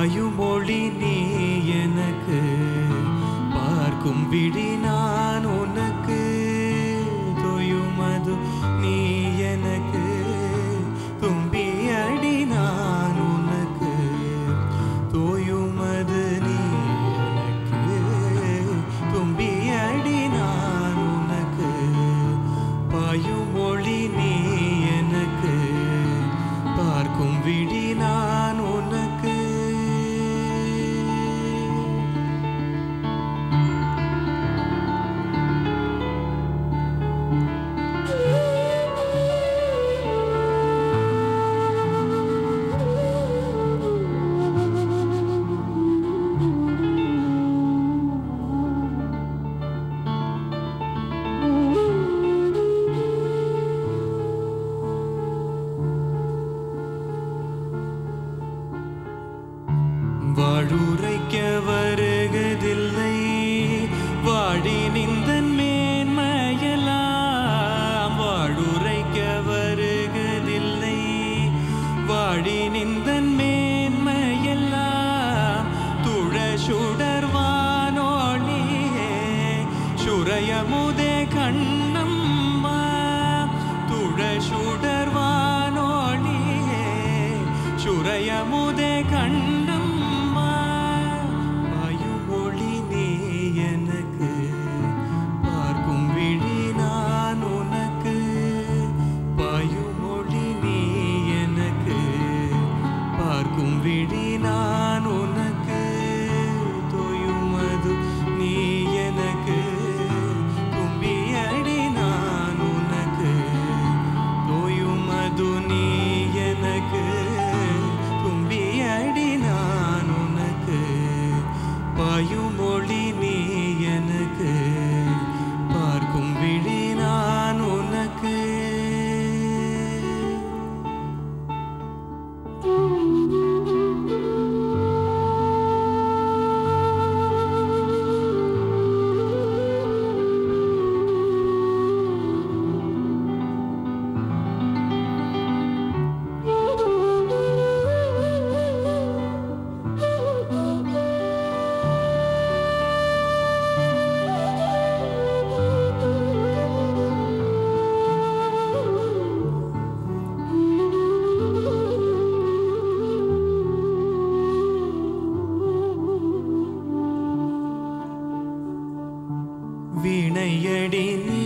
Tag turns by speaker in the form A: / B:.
A: பாயுமொழி நீ எனக்கு பார்க்கும் விழி நான் உனக்கு தொயுமது நீ எனக்கு தும்பி அடி நான் உனக்கு தோயுமது நீ எனக்கு தும்பி அடி நான் உனக்கு பாயுமொழி நீ எனக்கு பார்க்கும் விழி நான் உனக்கு வாழுரைக்க வருகதில்லை வாடி நின்றன் மேன்மையெல்லாம் வாழுரைக்க வருகதில்லை வாடி நின்றன் மேன்மையெல்லாம் துழ சுடர்வானோழியே சுரயமுதே கண்ணம்மா துழ சுடர்வானோழியே சுரயமுதே கண்ணம்மா வாயுமொழி நீ எனக்கு பார்க்கும் விழி நான் உனக்கு பாயுமொழி நீ எனக்கு பார்க்கும் விழி நான் உனக்கு தொயுமது நீ எனக்கு தும்பி அடி நான் உனக்கு தோயுமது நீ எனக்கு தும்பி அடி நான் உனக்கு பாயுமொழி நீ எனக்கு பார்க்கும் விழி நான் உனக்கு வீணையடி நீ